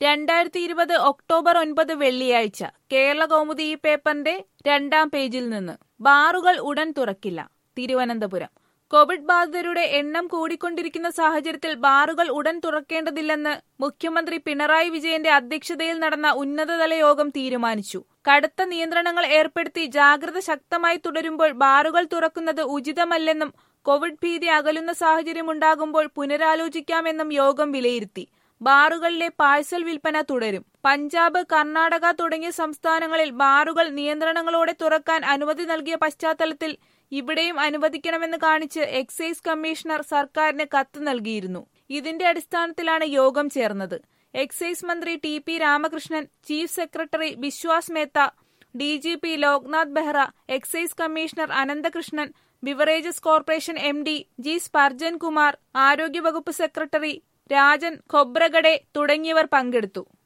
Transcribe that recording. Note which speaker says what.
Speaker 1: രണ്ടായിരത്തി ഇരുപത് ഒക്ടോബർ ഒൻപത് വെള്ളിയാഴ്ച കേരള കൗമുദി ഈ പേപ്പറിന്റെ രണ്ടാം പേജിൽ നിന്ന് ബാറുകൾ ഉടൻ തുറക്കില്ല തിരുവനന്തപുരം കോവിഡ് ബാധിതരുടെ എണ്ണം കൂടിക്കൊണ്ടിരിക്കുന്ന സാഹചര്യത്തിൽ ബാറുകൾ ഉടൻ തുറക്കേണ്ടതില്ലെന്ന് മുഖ്യമന്ത്രി പിണറായി വിജയന്റെ അധ്യക്ഷതയിൽ നടന്ന ഉന്നതതല യോഗം തീരുമാനിച്ചു കടുത്ത നിയന്ത്രണങ്ങൾ ഏർപ്പെടുത്തി ജാഗ്രത ശക്തമായി തുടരുമ്പോൾ ബാറുകൾ തുറക്കുന്നത് ഉചിതമല്ലെന്നും കോവിഡ് ഭീതി അകലുന്ന സാഹചര്യമുണ്ടാകുമ്പോൾ പുനരാലോചിക്കാമെന്നും യോഗം വിലയിരുത്തി ബാറുകളിലെ പാഴ്സൽ വിൽപ്പന തുടരും പഞ്ചാബ് കർണാടക തുടങ്ങിയ സംസ്ഥാനങ്ങളിൽ ബാറുകൾ നിയന്ത്രണങ്ങളോടെ തുറക്കാൻ അനുമതി നൽകിയ പശ്ചാത്തലത്തിൽ ഇവിടെയും അനുവദിക്കണമെന്ന് കാണിച്ച് എക്സൈസ് കമ്മീഷണർ സർക്കാരിന് കത്ത് നൽകിയിരുന്നു ഇതിന്റെ അടിസ്ഥാനത്തിലാണ് യോഗം ചേർന്നത് എക്സൈസ് മന്ത്രി T P Ramakrishnan chief secretary Biswas Mehta D G P Loknath Behera excise commissioner Ananthakrishnan beverages corporation M D G Spurgeon Kumar ആരോഗ്യവകുപ്പ് സെക്രട്ടറി രാജൻ ഖൊബ്രഗഡെ തുടങ്ങിയവർ പങ്കെടുത്തു